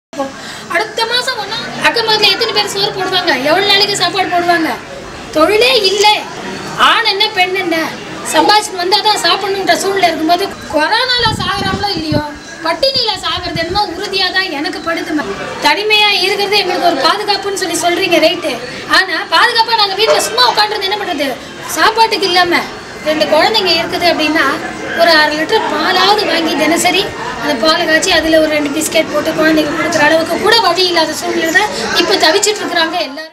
இருக்கும். அடுத்த மாசம் ஒன்றா அக்கம் பக்கத்தில் எத்தனை பேர் சோறு போடுவாங்க எவ்வளோ நாளைக்கு சாப்பாடு போடுவாங்க தொழிலே இல்லை ஆண் என்ன பெண் என்ன சம்பாதிச்சுட்டு வந்தால் தான் சாப்பிடணுன்ற சூழ்நிலை இருக்கும்போது கொரோனால சாகுறாங்களோ இல்லையோ பட்டினியில சாகிறது என்னமோ உறுதியாக தான் எனக்கு படுது தனிமையாக இருக்கிறது எங்களுக்கு ஒரு பாதுகாப்புன்னு சொல்லி சொல்கிறீங்க ரைட்டு ஆனால் பாதுகாப்பாக நாங்கள் வீட்டில் சும்மா உட்காந்துருந்து என்ன பண்ணுறது சாப்பாட்டுக்கு இல்லாமல் ரெண்டு குழந்தைங்க இருக்குது அப்படின்னா ஒரு அரை லிட்டர் பாலாவது வாங்கி தினசரி அந்த பாலை காய்ச்சி அதில் ஒரு ரெண்டு பிஸ்கெட் போட்டு குழந்தைங்க கொடுக்குற அளவுக்கு கூட வழி இல்லாத சூழ்நிலை தான் இப்போ தவிச்சிட்டு இருக்கிறாங்க எல்லாரும்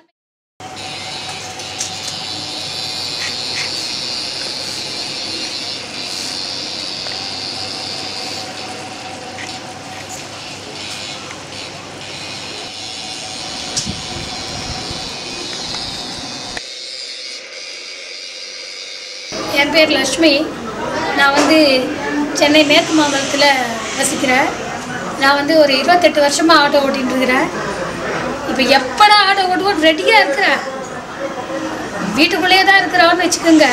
என் பேர் லக்ஷ்மி நான் வந்து சென்னை மேற்கு மாவட்டத்தில் வசிக்கிறேன் நான் வந்து ஒரு இருபத்தெட்டு வருஷமாக ஆட்டோ ஓட்டிகிட்டு இருக்கிறேன் இப்போ எப்படா ஆட்டோ ஓட்டுவோம் ரெடியாக இருக்கிறேன் வீட்டுக்குள்ளேயே தான் இருக்கிறான்னு வச்சுக்கோங்க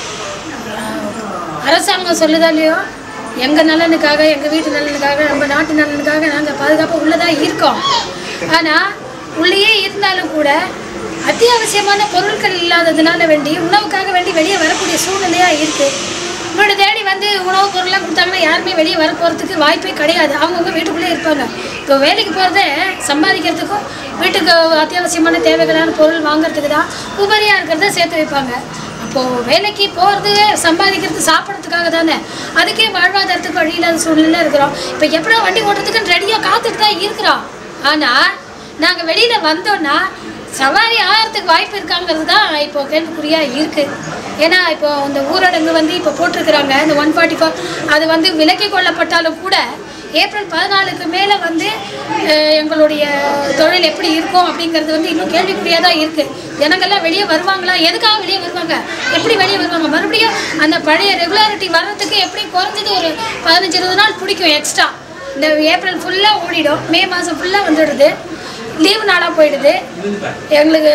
அரசாங்கம் சொல்லுதா இல்லையோ எங்கள் நலனுக்காக எங்கள் வீட்டு நலனுக்காக நம்ம நாட்டு நலனுக்காக நாங்கள் பாதுகாப்பாக உள்ளதாக இருக்கோம் ஆனால் உள்ளேயே இருந்தாலும் கூட அத்தியாவசியமான பொருட்கள் இல்லாததுனால வேண்டி உணவுக்காக வேண்டி வெளியே வரக்கூடிய சூழ்நிலையாக இருக்குது வீடு தேடி வந்து உணவுப் பொருள்லாம் கொடுத்தாங்கன்னா யாருமே வெளியே வர போகிறதுக்கு வாய்ப்பே கிடையாது அவங்கவுங்க வீட்டுக்குள்ளே இருப்பாங்க இப்போ வேலைக்கு போகிறதே சம்பாதிக்கிறதுக்கும் வீட்டுக்கு அத்தியாவசியமான தேவைகளான பொருள் வாங்குறதுக்கு தான் உபரியாக இருக்கிறத சேர்த்து வைப்பாங்க அப்போது வேலைக்கு போகிறது சம்பாதிக்கிறது சாப்பிட்றதுக்காக தானே அதுக்கே வாழ்வாதாரத்துக்கு வழி இல்லாத சூழ்நிலை இருக்கிறோம் இப்போ எப்படா வண்டி ஓட்டுறதுக்குன்னு ரெடியாக காத்துட்டு தான் இருக்கிறோம் ஆனால் நாங்கள் வெளியில் வந்தோன்னா சவாரி ஆகிறதுக்கு வாய்ப்பு இருக்காங்கிறது தான் இப்போ கேள்விக்குறியாக இருக்குது ஏன்னா இப்போ இந்த ஊரடங்கு வந்து இப்போ போட்டிருக்கிறாங்க இந்த ஒன் ஃபார்ட்டி ஃபோர் அது வந்து விலக்கி கொள்ளப்பட்டாலும் கூட ஏப்ரல் பதினாலுக்கு மேலே வந்து அஹ், எங்களுடைய தொழில் எப்படி இருக்கும் அப்படிங்கிறது வந்து இன்னும் கேள்விக்குறியாக தான் இருக்குது ஜனங்கள்லாம் வெளியே வருவாங்களா எதுக்காக வெளியே வருவாங்க எப்படி வெளியே வருவாங்க மறுபடியும் அந்த பழைய ரெகுலாரிட்டி வர்றதுக்கு எப்படி குறைஞ்சது ஒரு பதினஞ்சு இருபது நாள் பிடிக்கும் எக்ஸ்ட்ரா இந்த ஏப்ரல் ஃபுல்லாக ஓடிடும் மே மாதம் ஃபுல்லாக வந்துடுது லீவு நாளாக போயிடுது எங்களுக்கு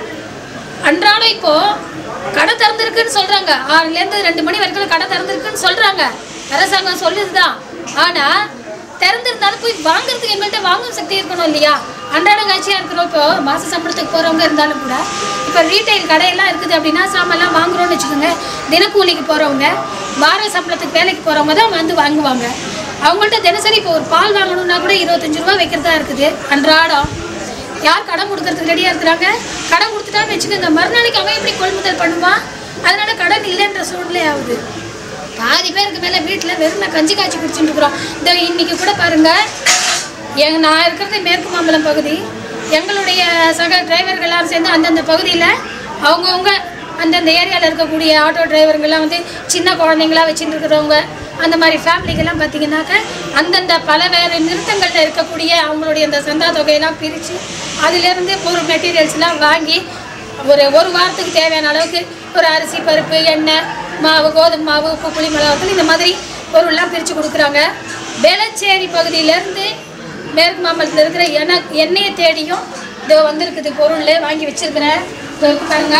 அன்றாடம் இப்போ கடை திறந்திருக்குன்னு சொல்கிறாங்க ஆறுலேருந்து ரெண்டு மணி வரைக்கும் கடை திறந்திருக்குன்னு சொல்கிறாங்க அரசாங்கம் சொல்லுது தான் ஆனால் திறந்திருந்தாலும் போய் வாங்குறதுக்கு எங்கள்கிட்ட வாங்கும் சக்தி இருக்கணும் இல்லையா அன்றாட காட்சியாக இருக்கிறோம் இப்போ மாத சம்பளத்துக்கு போகிறவங்க இருந்தாலும் கூட இப்போ ரீட்டைல் கடையெல்லாம் இருக்குது அப்படின்னா சாமான்லாம் வாங்குறோம்னு வச்சுக்கோங்க தினக்கூலிக்கு போகிறவங்க வார சம்பளத்துக்கு வேலைக்கு போகிறவங்க தான் வந்து வாங்குவாங்க அவங்கள்ட்ட தினசரி இப்போ ஒரு பால் வாங்கணும்னா கூட இருபத்தஞ்சு ரூபா வைக்கிறதா இருக்குது அன்றாடம் யார் கடன் கொடுக்கறதுக்கு ரெடியாக இருக்கிறாங்க கடன் கொடுத்துட்டான்னு வச்சுக்கோங்க மறுநாளைக்கு அவன் எப்படி கொள்முதல் பண்ணுவான் அதனால கடன் இல்லைன்ற சூழ்நிலை ஆகுது பாதி பேருக்கு மேலே வீட்டில் வெறும் நான் கஞ்சி காய்ச்சி குடிச்சுட்டு இருக்கிறோம் இந்த இன்னைக்கு கூட பாருங்க எங்க நான் இருக்கிறது மேற்கு மாம்பலம் பகுதி எங்களுடைய சக டிரைவர்கள் எல்லாரும் சேர்ந்து அந்தந்த பகுதியில் அவங்கவுங்க அந்தந்த ஏரியாவில் இருக்கக்கூடிய ஆட்டோ டிரைவருங்கெல்லாம் வந்து சின்ன குழந்தைங்களா வச்சுட்டு இருக்கிறவங்க அந்த மாதிரி ஃபேமிலிக்கெல்லாம் பார்த்தீங்கன்னாக்க அந்தந்த பல வேறு நிறுத்தங்களில் இருக்கக்கூடிய அவங்களுடைய அந்த சந்தா தொகையெல்லாம் பிரித்து அதிலேருந்து பொருள் மெட்டீரியல்ஸ்லாம் வாங்கி ஒரு ஒரு வாரத்துக்கு தேவையான அளவுக்கு ஒரு அரிசி பருப்பு எண்ணெய் மாவு கோதுமை மாவு உப்பு புளி மிளகாத்தூள் இந்த மாதிரி பொருள்லாம் பிரித்து கொடுக்குறாங்க வேளச்சேரி பகுதியிலேருந்து மேற்கு மாம்பலத்தில் இருக்கிற எண்ணெய் எண்ணெயை தேடியும் இதோ வந்திருக்குது பொருள் வாங்கி வச்சிருக்கிறேன் இதோ இருக்கு பாருங்க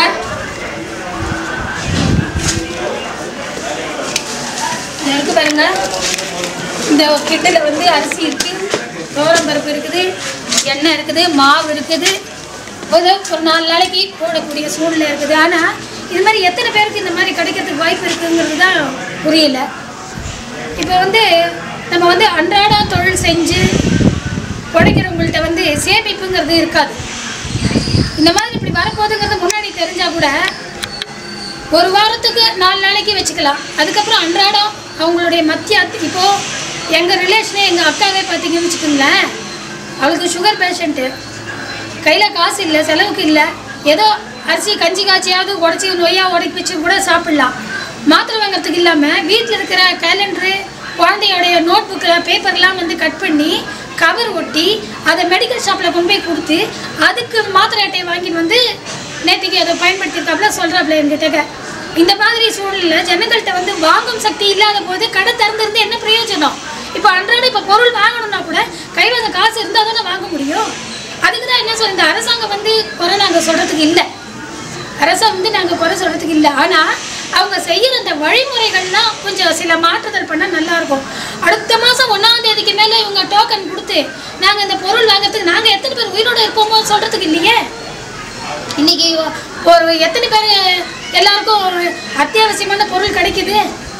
இதோ இருக்கு பாருங்க இந்த கிட்டில் வந்து அரிசி இருக்குது துவரம் பருப்பு இருக்குது எண்ணெய் இருக்குது மாவு இருக்குது ஒரு ஒரு நாலு நாளைக்கு போடக்கூடிய சூழ்நிலை இருக்குது ஆனால் இது மாதிரி எத்தனை பேருக்கு இந்த மாதிரி கிடைக்கிறதுக்கு வாய்ப்பு இருக்குங்கிறது தான் புரியல இப்போ வந்து நம்ம வந்து அன்றாட தொழில் செஞ்சு பிழைக்கிறவங்கள்ட்ட வந்து சேமிப்புங்கிறது இருக்காது இந்த மாதிரி இப்படி வரப்போகுதுங்கிறது முன்னாடி தெரிஞ்சால் கூட ஒரு வாரத்துக்கு நாலு நாளைக்கு வச்சுக்கலாம் அதுக்கப்புறம் அன்றாடம் அவங்களுடைய மத்திய அத்தி இப்போது எங்கள் ரிலேஷனே எங்கள் அக்காவே பார்த்தீங்கன்னு வச்சுக்கோங்களேன் அவளுக்கு சுகர் பேஷண்ட்டு கையில் காசு இல்லை செலவுக்கு இல்லை ஏதோ அரிசி கஞ்சி காய்ச்சியாவது உடச்சி நொய்யா உடச்சி வச்சு கூட சாப்பிட்லாம் மாத்திரை வாங்குறதுக்கு இல்லாமல் வீட்டில் இருக்கிற கேலண்டரு குழந்தையோடைய நோட் புக்கில் பேப்பர்லாம் வந்து கட் பண்ணி கவர் ஒட்டி அதை மெடிக்கல் ஷாப்பில் கொண்டு போய் கொடுத்து அதுக்கு மாத்திரை அட்டையை வாங்கிட்டு வந்து நேற்றுக்கு அதை பயன்படுத்தியிருக்காப்புல சொல்கிறாப்புல என்கிட்ட இந்த மாதிரி சூழ்நிலை ஜனங்கள்கிட்ட வந்து வாங்கும் சக்தி இல்லாத போது கடை திறந்திருந்து என்ன பிரயோஜனம் இப்போ அன்றாட இப்போ பொருள் வாங்கணும்னா கூட கைவச காசு இருந்தால் தானே வாங்க முடியும் அதுக்கு தான் என்ன சொல்ல இந்த அரசாங்கம் வந்து குறை நாங்கள் சொல்கிறதுக்கு இல்லை அரசை வந்து நாங்கள் குறை சொல்கிறதுக்கு இல்லை ஆனால் அவங்க செய்யற அந்த வழிமுறைகள்லாம் கொஞ்சம் சில மாற்றுதல் பண்ணால் நல்லா இருக்கும் அடுத்த மாதம் ஒன்றாம் தேதிக்கு மேலே இவங்க டோக்கன் கொடுத்து நாங்கள் இந்த பொருள் வாங்குறதுக்கு நாங்கள் எத்தனை பேர் உயிரோடு இருப்போமோ சொல்கிறதுக்கு இல்லையே இன்னைக்கு ஒரு எத்தனை பேர் எல்லாருக்கும் ஒரு அத்தியாவசியமான பொருள் கிடைக்குது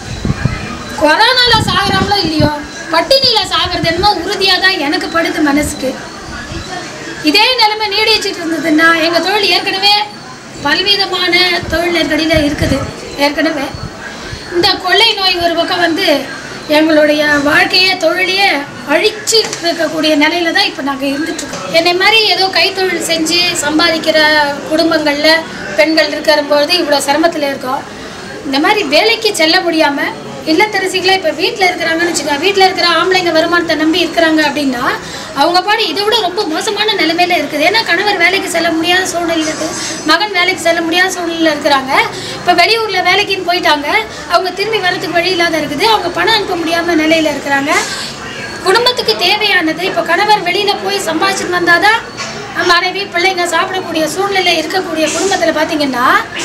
கொரோனால சாகுறாங்களோ இல்லையோ பட்டினியில சாகிறது என்னமோ உறுதியாக தான் எனக்கு படுது மனசுக்கு இதே நிலைமை நீடிச்சிட்டு இருந்ததுன்னா எங்கள் தொழில் ஏற்கனவே பல்விதமான தொழில் நெருக்கடியில் இருக்குது ஏற்கனவே இந்த கொள்ளை நோய் ஒரு பக்கம் வந்து எங்களுடைய வாழ்க்கையை தொழிலையே அழிச்சு இருக்கக்கூடிய நிலையில தான் இப்போ நாங்கள் இருந்துட்டு இருக்கோம் என்னை மாதிரி ஏதோ கைத்தொழில் செஞ்சு சம்பாதிக்கிற குடும்பங்களில் பெண்கள் இருக்கிற பொழுது இவ்வளோ சிரமத்தில் இருக்கோம் இந்த மாதிரி வேலைக்கு செல்ல முடியாமல் இல்லத்தரசிகளே இப்போ வீட்டில் இருக்கிறாங்கன்னு வச்சுக்கோங்க வீட்டில் இருக்கிற ஆம்பளைங்க வருமானத்தை நம்பி இருக்கிறாங்க அப்படின்னா அவங்க பாடு இதை விட ரொம்ப மோசமான நிலைமையில இருக்குது ஏன்னா கணவர் வேலைக்கு செல்ல முடியாத சூழ்நிலை இருக்குது மகன் வேலைக்கு செல்ல முடியாத சூழ்நிலையில் இருக்கிறாங்க இப்போ வெளியூரில் வேலைக்குன்னு போயிட்டாங்க அவங்க திரும்பி வரதுக்கு வழி இல்லாத இருக்குது அவங்க பணம் அனுப்ப முடியாமல் நிலையில் இருக்கிறாங்க குடும்பத்துக்கு தேவையானது இப்போ கணவர் வெளியில் போய் சம்பாதிச்சுட்டு வந்தாதான் மனைவி பிள்ளைங்க சாப்பிடக்கூடிய சூழ்நிலை இருக்கக்கூடிய குடும்பத்தில் பார்த்தீங்கன்னா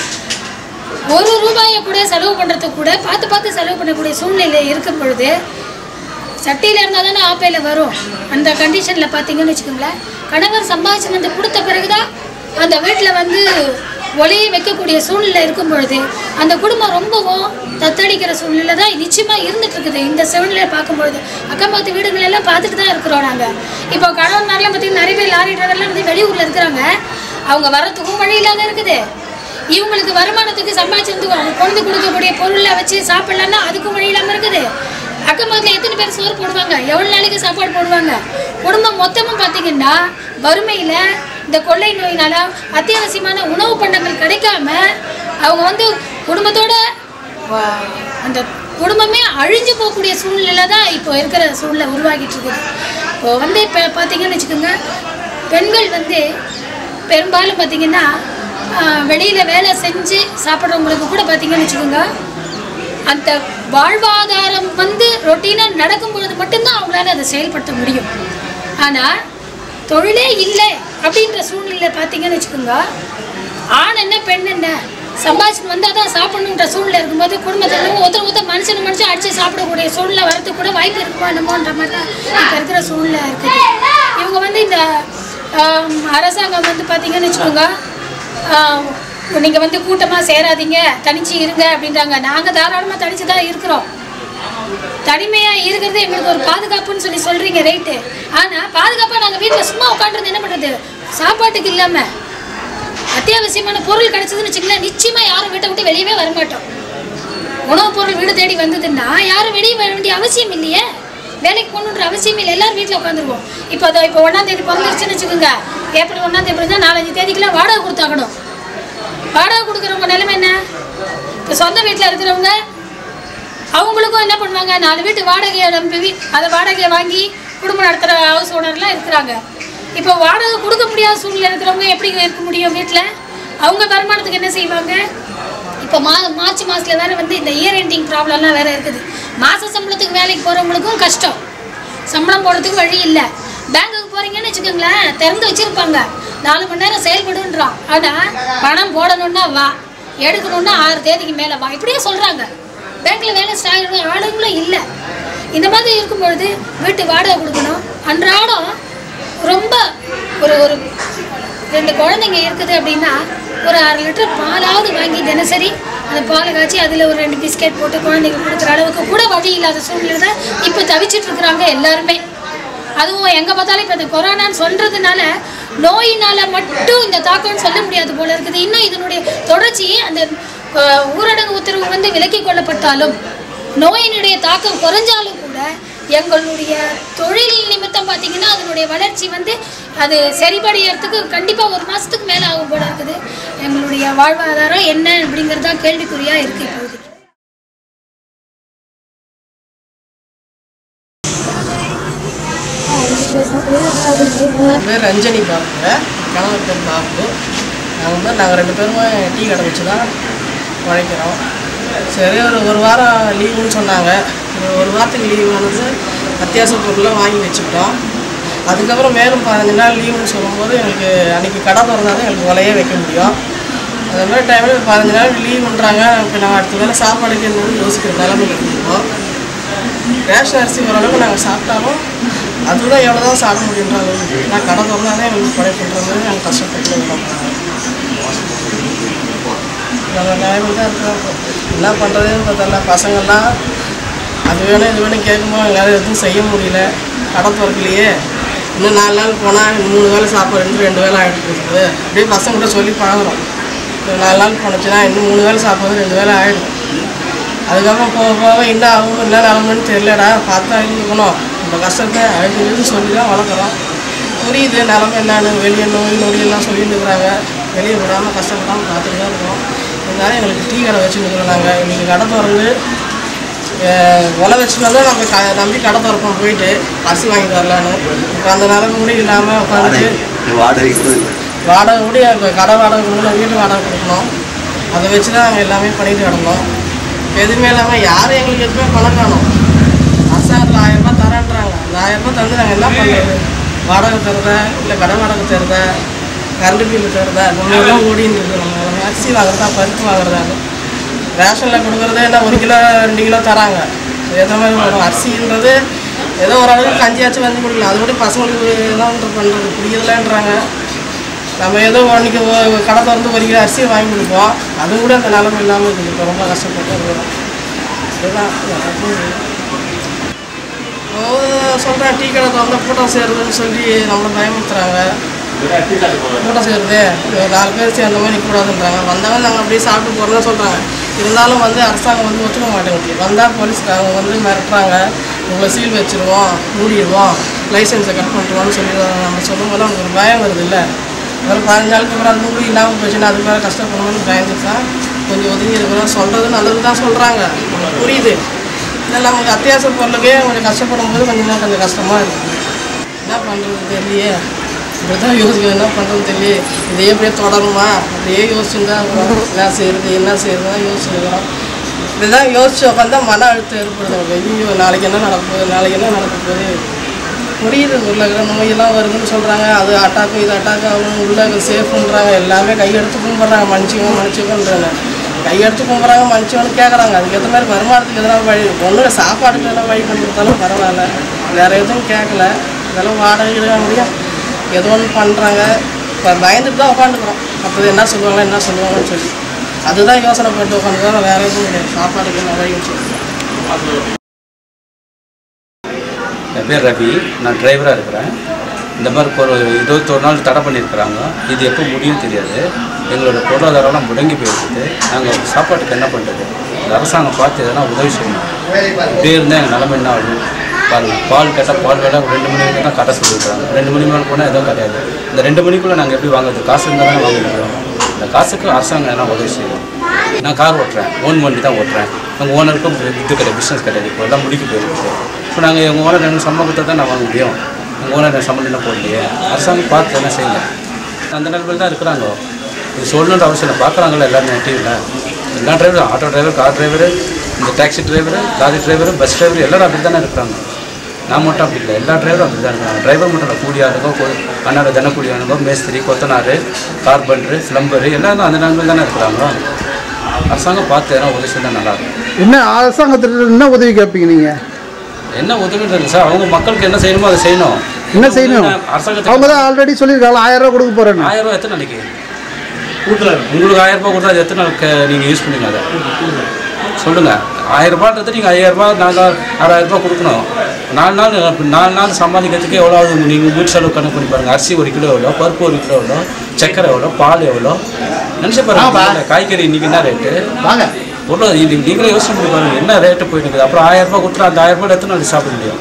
ஒரு ரூபாயை கூட செலவு பண்ணுறதுக்கு கூட பார்த்து பார்த்து செலவு பண்ணக்கூடிய சூழ்நிலை இருக்கும் பொழுது சட்டியில் இருந்தால் தானே ஆப்பையில் வரும் அந்த கண்டிஷனில் பார்த்தீங்கன்னு வச்சுக்கோங்களேன் கணவர் சம்பாதிச்சு வந்து கொடுத்த பிறகு தான் அந்த வீட்டில் வந்து ஒளியை வைக்கக்கூடிய சூழ்நிலை இருக்கும் பொழுது அந்த குடும்பம் ரொம்பவும் தத்தளிக்கிற சூழ்நிலை தான் நிச்சயமாக இருந்துட்டு இருக்குது இந்த சூழ்நிலையை பார்க்கும்பொழுது அக்கம் பக்கத்து வீடுகள் எல்லாம் பார்த்துட்டு தான் இருக்கிறோம் நாங்கள் இப்போ கணவன்மாரெலாம் பார்த்தீங்கன்னா நிறைய பேர் லாரி டிரைவர்லாம் வந்து வெளியூரில் இருக்கிறாங்க அவங்க வரத்துக்கும் வழி இல்லாத இருக்குது இவங்களுக்கு வருமானத்துக்கு சம்பாதிச்சிருந்து அவங்க கொண்டு கொடுக்கக்கூடிய பொருளை வச்சு சாப்பிடலான்னா அதுக்கும் வழி இல்லாமல் இருக்குது அக்கம் பக்கத்தில் எத்தனை பேர் சோறு போடுவாங்க எவ்வளோ நாளைக்கு சாப்பாடு போடுவாங்க குடும்பம் மொத்தமும் பார்த்தீங்கன்னா வறுமையில் இந்த கொள்ளை நோயினால அத்தியாவசியமான உணவு பண்டங்கள் கிடைக்காம அவங்க வந்து குடும்பத்தோட வா- அந்த குடும்பமே அழிஞ்சு போகக்கூடிய சூழ்நிலை தான் இப்போ இருக்கிற சூழ்நிலை உருவாகிட்டு இருக்குது இப்போ வந்து இப்போ பார்த்தீங்கன்னு வச்சுக்கோங்க பெண்கள் வந்து பெரும்பாலும் பார்த்தீங்கன்னா வெளியில் வேலை செஞ்சு சாப்பிட்றவங்களுக்கு கூட பார்த்தீங்கன்னு வச்சுக்கோங்க அந்த வாழ்வாதாரம் வந்து ரொட்டீனாக நடக்கும் பொழுது மட்டும்தான் அவங்களால அதை செயல்படுத்த முடியும் ஆனால் தொழிலே இல்லை அப்படின்ற சூழ்நிலை பார்த்தீங்கன்னு வச்சுக்கோங்க ஆண் என்ன பெண் என்ன சம்பாதிச்சுட்டு வந்தால் தான் சாப்பிடணுன்ற சூழ்நிலை இருக்கும்போது குடும்பத்தில் ஒருத்தர் ஒருத்தர் மனுஷன் மனுஷன் அடித்து சாப்பிடக்கூடிய சூழ்நிலை வரதுக்கு கூட வாய்ப்பு இருக்குமா என்னமோன்ற மாதிரி தான் இப்போ இருக்கிற சூழ்நிலை இருக்குது இவங்க வந்து இந்த ஆம், அரசாங்கம் வந்து பார்த்தீங்கன்னு வச்சுக்கோங்க நீங்கள் வந்து கூட்டமாக சேராதீங்க தனிச்சு இருங்க அப்படின்றாங்க நாங்கள் தாராளமாக தனிச்சு தான் இருக்கிறோம் தனிமையாக இருக்கிறது எங்களுக்கு ஒரு பாதுகாப்புன்னு சொல்லி சொல்கிறீங்க ரைட்டு ஆனால் பாதுகாப்பாக நாங்கள் வீட்டில் சும்மா உட்காந்துருந்து என்ன பண்ணுறது சாப்பாட்டுக்கு இல்லாமல் அத்தியாவசியமான பொருள் கிடைச்சதுன்னு வச்சுக்கலாம் நிச்சயமாக யாரும் வீட்டை விட்டு வெளியவே வர மாட்டோம் உணவுப் பொருள் வீடு தேடி வந்ததுன்னா யாரும் வெளியே வர வேண்டிய அவசியம் இல்லையே வேலைக்கு போகணுன்ற அவசியம் இல்லை எல்லாரும் வீட்டில் உட்காந்துருவோம் இப்போ அதோ இப்போ ஒன்றாம் தேதி பிறந்துருச்சுன்னு வச்சுக்கோங்க ஏப்ரல் ஒன்றாம் தேதி தான் நாலஞ்சு தேதிக்கெல்லாம் வாடகை கொடுத்தாகணும் வாடகை கொடுக்குறவங்க நிலைமை என்ன இப்போ சொந்த வீட்டில் இருக்கிறவங்க அவங்களுக்கும் என்ன பண்ணுவாங்க நாலு வீட்டு வாடகையை நம்பி வீ- அதை வாடகையை வாங்கி குடும்பம் நடத்துகிற ஹவுஸ் ஓனர்லாம் இருக்கிறாங்க இப்போ வாடகை கொடுக்க முடியாத சூழ்நிலை இருக்கிறவங்க எப்படி இருக்க முடியும் வீட்டில் அவங்க வருமானத்துக்கு என்ன செய்வாங்க இப்போ மா மார்ச் மாதத்தில் வேறு வந்து இந்த இயர் எண்டிங் ப்ராப்ளம்லாம் வேறு இருக்குது மாத சம்பளத்துக்கு வேலைக்கு போகிறவங்களுக்கும் கஷ்டம் சம்பளம் போடுறதுக்கு வழி இல்லை பேங்க்குக்கு போகிறீங்கன்னு வச்சுக்கோங்களேன் திறந்து வச்சுருப்பாங்க நாலு மணி நேரம் செயல்படுன்றான் ஆனால் பணம் போடணுன்னா வா எடுக்கணுன்னா ஆறு தேதிக்கு மேலே வா இப்படியே சொல்கிறாங்க பேங்க்கில் வேலை ஸ்டாக் ஆளுங்களும் இல்லை இந்த மாதிரி இருக்கும்பொழுது வீட்டு வாடகை கொடுக்கணும் அன்றாடம் ரொம்ப ஒரு ஒரு ரெண்டு குழந்தைங்க இருக்குது அப்படின்னா ஒரு அரை லிட்டர் பாலாவது வாங்கி தினசரி அந்த பாலை காய்ச்சி அதில் ஒரு ரெண்டு பிஸ்கெட் போட்டு குழந்தைங்க கொடுக்குற அளவுக்கு கூட வழி இல்லாத சூழ்நிலை தான் இப்போ தவிச்சிட்டு இருக்கிறாங்க எல்லாருமே அதுவும் எங்கே பார்த்தாலும் இப்போ இந்த கொரோனான்னு சொல்கிறதுனால நோயினால் மட்டும் இந்த தாக்கம்னு சொல்ல முடியாது போல இருக்குது இன்னும் இதனுடைய தொடர்ச்சி அந்த அஹ், ஊரடங்கு உத்தரவு வந்து விலக்கிக் கொள்ளப்பட்டாலும் நோயினுடைய தாக்கம் குறைஞ்சாலும் கூட எங்களுடைய தொழில் நிமித்தம் பார்த்தீங்கன்னா அதனுடைய வளர்ச்சி வந்து அது சரிபடையறதுக்கு கண்டிப்பாக ஒரு மாதத்துக்கு மேலே ஆகும் போல இருக்குது எங்களுடைய வாழ்வாதாரம் என்ன அப்படிங்கிறது தான் கேள்விக்குறியாக இருக்குது இப்போதைக்கு என் பேர் ரஞ்சனி பாபுங்க கணவர் பேர் பாபு நாங்கள் வந்து நாங்கள் ரெண்டு பேருமே டீ கடை வச்சு தான் உழைக்கிறோம் சரி ஒரு ஒரு வாரம் லீவுன்னு சொன்னாங்க ஒரு ஒரு வாரத்துக்கு லீவு வந்து அத்தியாவசிய பொருள்லாம் வாங்கி வச்சுக்கிட்டோம் அதுக்கப்புறம் மேலும் பதினஞ்சு நாள் லீவுன்னு சொல்லும்போது எங்களுக்கு அன்றைக்கி கடை திறந்தா தான் எங்களுக்கு விலையே வைக்க முடியும் அந்த மாதிரி டைமில் பதினஞ்சு நாள் லீவுன்றாங்க இப்போ நாங்கள் அடுத்த வேலை சாப்பாடுக்கு என்னன்னு யோசிக்கிற நிலைமையில இருக்கோம் ரேஷன் அரிசி ஓரளவுக்கு நாங்கள் சாப்பிட்டாலும் அதுதான் எவ்வளோ தான் சாப்பிட முடியுன்றாங்க நான் கடை திறந்தாலே எங்களுக்கு படை பண்ணுற மாதிரி நாங்கள் கஷ்டப்பட்டு இருக்கோம் நம்ம நிலைமையில் தான் இருக்கோம் என்ன பண்ணுறதுன்னு பார்த்தல பசங்கள்லாம் அது வேணும் இது வேணும் கேட்கும்போது எங்களால் எதுவும் செய்ய முடியல கடை திறக்கலையே இன்னும் நாலு நாள் போனால் இன்னும் மூணு வேளை சாப்பாடு ரெண்டு ரெண்டு வேளை ஆகிட்டு இருக்குது அப்படியே பசங்கள்கிட்ட சொல்லி பழகுறோம் இன்னும் நாலு நாள் போனுச்சுன்னா இன்னும் மூணு வேளை சாப்பாடு ரெண்டு வேளை ஆகிடும் அதுக்கப்புறம் போக போக என்ன ஆகும் என்ன நிலமன்னு தெரியலடா பார்த்து தான் இருந்துக்கணும் இந்த கஷ்டத்தை அழுது சொல்லி தான் வளர்க்குறோம் புரியுது நிலமை என்னன்னு வெளியே நோய் நொடியெல்லாம் சொல்லிட்டு இருக்கிறாங்க வெளியே விடாமல் கஷ்டப்படாமல் பார்த்துட்டு தான் இருக்கோம் இருந்தாலும் எங்களுக்கு டீ கடை வச்சுருக்கிறோம் நாங்கள் இன்றைக்கி கடை திறந்து அஹ், உலை வச்சுட்டு வந்து நம்ம க நம்பி கடை திறப்போம் போயிட்டு அரிசி வாங்கிட்டு வரலான்னு இப்போ அந்த நிலமை கூட இல்லாமல் உட்காந்துட்டு வாடகை கூட வாடகை கூட இப்போ கடை வாடகை கொடுக்கணும் வீட்டு வாடகை கொடுக்கணும் அதை வச்சு தான் நாங்கள் எல்லாமே பண்ணிட்டு கிடந்தோம் எதுவுமே இல்லாமல் யாரும் எங்களுக்கு எதுவுமே பணம் காணும் அரசாங்கத்தில் ஆயிரம் ரூபாய் தரேன்றாங்க அந்த ஆயிரம் ரூபாய் தந்து நாங்கள் என்ன பண்ணுறது வாடகை தருத இல்லை கடை வாடகை தருத கரண்ட் பில்லு தருத இந்த மாதிரிலாம் ஓடின்னு இருக்குது நம்ம நம்ம அரிசி வாங்குறதா பருப்பு வாங்குறதா ரேஷனில் கொடுக்குறதே என்ன ஒரு கிலோ ரெண்டு கிலோ தராங்க எந்த மாதிரி வரும் அரிசின்றது ஏதோ ஓரளவுக்கு கஞ்சியாச்சும் வந்து கொடுக்கலாம் அது கூட பசங்களுக்கு தான் பண்ணுறது பிடிக்கலன்றாங்க நம்ம ஏதோ அன்றைக்கி கடை திறந்து ஒரு கிலோ அரிசியை வாங்கி கொடுப்போம் அது கூட அந்த நிலமை இல்லாமல் இருக்குது இப்போ ரொம்ப கஷ்டப்பட்டு இருக்கிறோம் இதுதான் சொல்கிறேன் டீ கடை திறந்தா கூட்டம் சேருதுன்னு சொல்லி நம்மளை பயமுறுத்துறாங்க கூட்டம் சேருது ஒரு நாலு பேர் சேர்ந்த மாதிரி நிற்கக்கூடாதுன்றாங்க வந்தவங்க நாங்கள் அப்படியே சாப்பிட்டு போகிறோம்னு சொல்கிறாங்க இருந்தாலும் வந்து அரசாங்கம் வந்து ஒத்துக்க மாட்டேங்குது வந்தால் போலீஸ்காரங்க வந்து மிரட்டுறாங்க உங்களை சீல் வச்சுருவோம் மூடிடுவோம் லைசன்ஸை கட் பண்ணிடுவோம்னு சொல்லி நம்ம சொல்லும்போது அவங்களுக்கு ஒரு பயம் வருது இல்லை ஒரு பதினஞ்சு நாளுக்கு அப்புறம் அது கூட இல்லாமல் போச்சுன்னா அது மேலே கஷ்டப்படணும்னு பயந்துட்டு தான் கொஞ்சம் ஒதுங்கி இருக்கிறோம் சொல்கிறது நல்லது தான் சொல்கிறாங்க புரியுது இதெல்லாம் நமக்கு அத்தியாவசிய பொருளுக்கே கொஞ்சம் கஷ்டப்படும் போது கொஞ்சம் இன்னும் கொஞ்சம் கஷ்டமாக இருக்குது என்ன பண்ணுறது தெரியலையே இப்படி தான் யோசிக்கணும் என்ன பண்ணுறது தெரியலையே இதே அப்படியே தொடருமா அப்படியே யோசிச்சுட்டு தான் இருக்கிறோம். என்ன செய்யறது என்ன செய்யறதுதான் யோசிச்சுருக்கிறோம் இப்படி தான் யோசிச்சு உட்காந்தா மன அழுத்தம் ஏற்படுது ஐயோ நாளைக்கு என்ன நடக்க போகுது நாளைக்கு என்ன நடக்க போகுது புரியுது உள்ள இருக்கிற நோயெல்லாம் வருதுன்னு சொல்கிறாங்க அது அட்டாக்கு இது அட்டாக் ஆகும் உள்ள சேஃப்ன்றாங்க எல்லாமே கையெடுத்து கும்பிட்றாங்க மன்னிச்சுக்கோ மன்னிச்சுக்கோன்றாங்க கையெடுத்து கும்பிட்றாங்க மன்னிச்சுக்கோன்னு கேட்குறாங்க அதுக்கு ஏற்ற மாதிரி வருமானத்துக்கு எதனா வழி ஒன்று சாப்பாட்டுக்கு எதனா வழி பண்ணி கொடுத்தாலும் பரவாயில்ல வேறு எதுவும் கேட்கல இதெல்லாம் வாடகை எடுக்க முடியும் ஏதோ ஒன்று பண்ணுறாங்க இப்போ பயந்துட்டு தான் உட்காந்துக்கிறோம் அப்போது என்ன சொல்லுவாங்க என்ன சொல்லுவாங்கன்னு சொல்லி அதுதான் யோசனை பண்ணிட்டு உட்காந்துக்கிறோம் வேறு எதுவும் கிடையாது சாப்பாடுக்கு என்ன வழி சொல்லி என் பேர் ரவி நான் டிரைவராக இருக்கிறேன் இந்த மாதிரி இப்போ ஒரு இருபத்தொரு நாள் தடை பண்ணியிருக்கிறாங்க இது எப்போ முடியும் தெரியாது எங்களோட பொருளாதாரம்லாம் முடங்கி போயிருக்குது நாங்கள் சாப்பாட்டுக்கு என்ன பண்ணுறது இந்த அரசாங்கம் பார்த்து எதனா உதவி செய்யணும் இப்படியே இருந்தால் எங்கள் நிலமை என்ன ஆகும் பாருங்கள் பால் கேட்டால் பால் வேலை ரெண்டு மணி வரைக்கும் தான் கடை சொல்லியிருக்காங்க ரெண்டு மணி மேலே போனால் எதுவும் கிடையாது இந்த ரெண்டு மணிக்குள்ளே நாங்கள் எப்படி வாங்குறது காசு இருந்தால் தானே வாங்க முடியும் இந்த காசுக்கு அரசாங்கம் எதனா உதவி செய்யணும் நான் கார் ஓட்டுறேன் ஓன் வண்டி தான் ஓட்டுறேன் எங்கள் ஓனருக்கும் இது கிடையாது பிஸ்னஸ் கிடையாது இப்போ எல்லாம் முடிக்க போயிருக்கு இப்போ நாங்கள் எங்கள் ஓனர் எனக்கு சம்பளம் கொடுத்தா தான் நான் வாங்க முடியும் எங்கள் ஓனர் எனக்கு சம்பளம் என்ன போடலையே அரசாங்கம் பார்த்து என்ன செய்யுங்க அந்த நிலைமையில் தான் இருக்கிறாங்க இது சொல்லணுன்ற அவசியம் இல்லை பார்க்குறாங்களா எல்லாருமே டிவியில் எல்லா டிரைவரும் ஆட்டோ டிரைவர் கார் டிரைவரு இந்த taxi driver lorry driver bus driver எல்லாரும் அப்படி தானே இருக்கிறாங்க நான் மட்டும் அப்படி இல்லை எல்லா டிரைவரும் அப்படி தான் இருக்காங்க டிரைவர் மட்டும் இல்லை கூலியாளுங்க அண்ணாட தினக்கூலியாளுங்க மேஸ்திரி கொத்தனார் கார்பெண்டரு ஃப்ளம்பரு எல்லாரும் அந்த நிலைமையில் தானே இருக்கிறாங்க அரசாங்கம் பார்த்து எதனா உதவி செஞ்சால் நல்லாயிருக்கும் என்ன அரசாங்கத்திட்ட என்ன உதவி கேட்பீங்க நீங்க என்ன உதவின்றது சார் அவங்க மக்களுக்கு என்ன செய்யணுமோ அதை செய்யணும் என்ன செய்யணும் அரசாங்கத்துக்கு அவங்க தான் ஆல்ரெடி சொல்லியிருக்காங்க ஆயிரம் ரூபா கொடுக்க போறேன்னு ஆயிரம் ரூபாய் எத்தனை நாளைக்கு உங்களுக்கு ஆயிரம் ரூபாய் கொடுத்தா அது எத்தனை நாளுக்கு நீங்கள் யூஸ் பண்ணீங்க அதை சொல்லுங்கள் ஆயிரம் ரூபான்றது நீங்கள் ஐயாயிரம் ரூபாய் நாங்கள் ஆறாயிரம் ரூபாய் கொடுக்கணும் நாலு நாள் நாலு நாள் சம்பாதிக்கிறதுக்கு எவ்வளோ ஆகுது நீங்கள் வீட்டு செலவு கணக்கு பண்ணி பாருங்கள் அரிசி ஒரு கிலோ எவ்வளோ பருப்பு ஒரு கிலோ எவ்வளோ சக்கரை எவ்வளோ பால் எவ்வளோ நினச்சி பாருங்க காய்கறி இன்றைக்கி என்ன ரேட்டு வாங்க எவ்வளோ இது நீங்களே யோசனை பண்ணி பாருங்க என்ன ரேட்டு போயிட்டு இருக்குது அப்புறம் ஆயிரம் ரூபாய் கொடுத்துட்டு அந்த ஆயிரம் ரூபாய் எத்தனை நாளைக்கு சாப்பிட முடியும்